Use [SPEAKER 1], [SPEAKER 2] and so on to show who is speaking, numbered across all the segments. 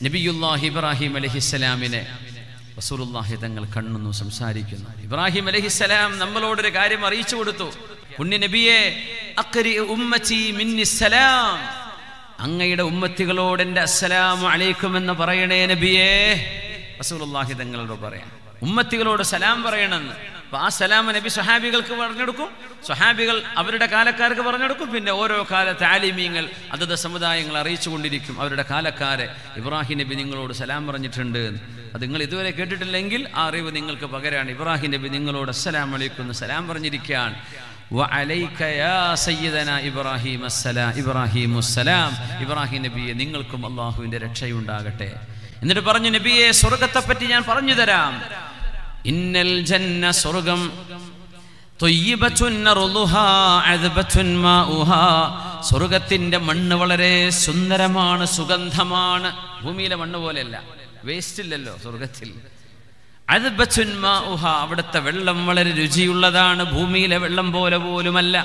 [SPEAKER 1] നബിയുല്ലാഹി ഇബ്രാഹിം അലഹിസ്സലാമിനെ റസൂലുള്ളാഹി തങ്ങൾ കണ്ണുന്നു സംസാരിക്കുന്നു ഇബ്രാഹിം അലഹിസ്സലാം നമ്മളോടൊരു കാര്യം അറിയിച്ചു കൊടുത്തു പുണ്യ നബിയെ അക്രി ഉമ്മച്ചി മിന്നിസ്സലാം അങ്ങയുടെ ഉമ്മത്തികളോട് എൻ്റെ അസ്സലാമു അലൈക്കും എന്ന് പറയണേ നബിയേ റസൂലുള്ളാഹി തങ്ങളോട് പറയാം ഉമ്മത്തികളോട് സലാം പറയണമെന്ന് അപ്പൊ ആ സലാം നബി സ്വഹാബികൾക്ക് പറഞ്ഞെടുക്കും സ്വഹാബികൾ അവരുടെ കാലക്കാർക്ക് പറഞ്ഞെടുക്കും പിന്നെ ഓരോ കാല താലിമീങ്ങൾ അതത് സമുദായങ്ങൾ അറിയിച്ചു കൊണ്ടിരിക്കും അവരുടെ കാലക്കാരെ ഇബ്രാഹിം നബി നിങ്ങളോട് സലാം പറഞ്ഞിട്ടുണ്ട് എന്ന്. അത് നിങ്ങൾ ഇതുവരെ കേട്ടിട്ടില്ലെങ്കിൽ ആ അറിവ് നിങ്ങൾക്ക് പകരാണ് ഇബ്രാഹിം നബി നിങ്ങളോട് അസ്സലാം അലൈക്കും എന്ന് സലാം പറഞ്ഞിരിക്കുകയാണ് وعليك يا سيدنا إبراهيم السلام إبراهيم السلام ഇബ്രാഹിം നബിയെ നിങ്ങൾക്കും അള്ളാഹുവിൻ്റെ രക്ഷയുണ്ടാകട്ടെ എന്നിട്ട് പറഞ്ഞു നബിയെ സ്വർഗത്തെ പറ്റി ഞാൻ പറഞ്ഞു തരാം ഇന്നൽ ജന്ന സ്വർഗം ത്വയ്യിബത്തുൻ അർളുഹാ അദ്ബത്തുൻ മാഉഹാ സ്വർഗത്തിന്റെ മണ്ണ് വളരെ സുന്ദരമാണ് സുഗന്ധമാണ് ഭൂമിയിലെ മണ്ണ് പോലെയല്ല വേസ്റ്റ് ഇല്ലല്ലോ സ്വർഗത്തിൽ അദ്ബത്തുൻ മാഉഹ അവിടുത്തെ വെള്ളം വളരെ രുചിയുള്ളതാണ് ഭൂമിയിലെ വെള്ളം പോലെ പോലുമല്ല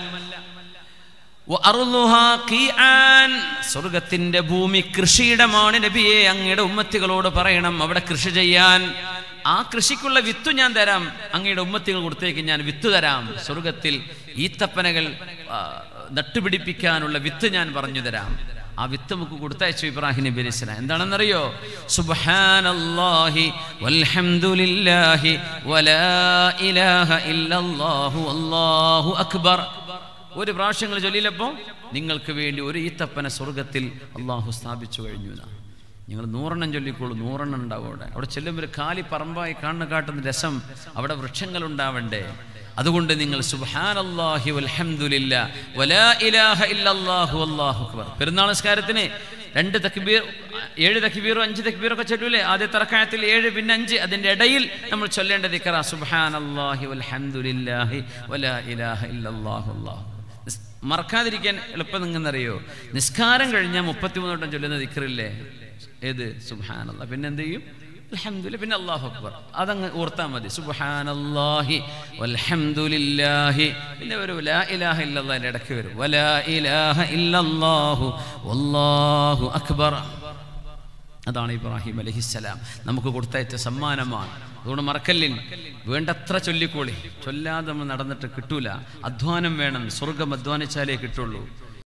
[SPEAKER 1] വഅർളുഹാ ഖീആൻ. സ്വർഗത്തിന്റെ ഭൂമി കൃഷിയിടമാണ് നബിയെ അങ്ങയുടെ ഉമ്മത്തികളോട് പറയണം അവിടെ കൃഷി ചെയ്യാൻ ആ കൃഷിക്കുള്ള വിത്ത് ഞാൻ തരാം അങ്ങയുടെ ഉമ്മത്തികൾ കൊടുത്തേക്ക് ഞാൻ വിത്ത് തരാം സ്വർഗത്തിൽ ഈത്തപ്പനകൾ ആ, നട്ടുപിടിപ്പിക്കാനുള്ള വിത്ത് ഞാൻ പറഞ്ഞു തരാം ആ വിത്ത് നമുക്ക് കൊടുത്തയച്ചു ഇബ്രാഹിം നബി അലൈഹി സ്വലാം എന്താണെന്നറിയോ സുബ്ഹാനല്ലാഹി വൽഹംദുലില്ലാഹി വലാ ഇലാഹ ഇല്ലല്ലാഹു അല്ലാഹു അക്ബർ ഒരു പ്രാവശ്യങ്ങൾ ചൊല്ലിയപ്പോൾ നിങ്ങൾക്ക് വേണ്ടി ഒരു ഈത്തപ്പന സ്വർഗത്തിൽ അള്ളാഹു സ്ഥാപിച്ചു കഴിഞ്ഞു എന്നാ നിങ്ങൾ നൂറെണ്ണം ചൊല്ലിക്കോളൂ നൂറെണ്ണം ഉണ്ടാവും അവിടെ അവിടെ ചെല്ലുമ്പോൾ ഒരു കാലി പറമ്പായി കാണുന്ന കാട്ടുന്ന രസം അവിടെ വൃക്ഷങ്ങൾ ഉണ്ടാവണ്ടേ അതുകൊണ്ട് നിങ്ങൾ സുബ്ഹാനല്ലാഹി വൽഹംദുലില്ല വലാ ഇലാഹ ഇല്ലല്ലാഹു അല്ലാഹു അക്ബർ പെരുന്നാൾ നിസ്കാരത്തിന് രണ്ട് തക്ബീർ ഏഴ് തക്ബീറും അഞ്ച് തക്ബീറും ഒക്കെ ചൊല്ലൂലേ ആദ്യത്തെ റക്കായത്തിൽ ഏഴ് പിന്നെ അഞ്ച് അതിൻ്റെ ഇടയിൽ നമ്മൾ ചൊല്ലേണ്ട ദിക്കറ സുബ്ഹാനല്ലാഹി വൽഹംദുലില്ലാഹി വലാ ഇലാഹ ഇല്ലല്ലാഹു അല്ലാഹു നിസ്- മറക്കാതിരിക്കാൻ എളുപ്പം നിങ്ങെന്നറിയോ നിസ്കാരം കഴിഞ്ഞാൽ മുപ്പത്തിമൂന്ന് വട്ടം ചൊല്ലുന്ന ദിക്കറില്ലേ ഏത് സുബ്ഹാനല്ലാ പിന്നെ എന്ത് ചെയ്യും അൽഹംദുലില്ലാ പിന്നെ അല്ലാഹു അക്ബർ അതങ്ങ് ഓർത്താൽ മതി സുബ്ഹാനല്ലാഹി വൽഹംദുലില്ലാഹി പിന്നെ ഒരു ലാ ഇലാഹ ഇല്ലല്ലാഹ് അതിൻ്റെ ഇടയ്ക്ക് വരും വലാ ഇലാഹ ഇല്ലല്ലാഹു വല്ലാഹു അക്ബർ അതാണ് ഇബ്രാഹിം അലഹിസ്സലാം നമുക്ക് കൊടുത്തയച്ച സമ്മാനമാണ് അതുകൊണ്ട് മറക്കല്ലിൻ വേണ്ടത്ര ചൊല്ലിക്കോളി ചൊല്ലാതെ നമ്മൾ നടന്നിട്ട് കിട്ടൂല അധ്വാനം വേണം സ്വർഗം അധ്വാനിച്ചാലേ കിട്ടുള്ളൂ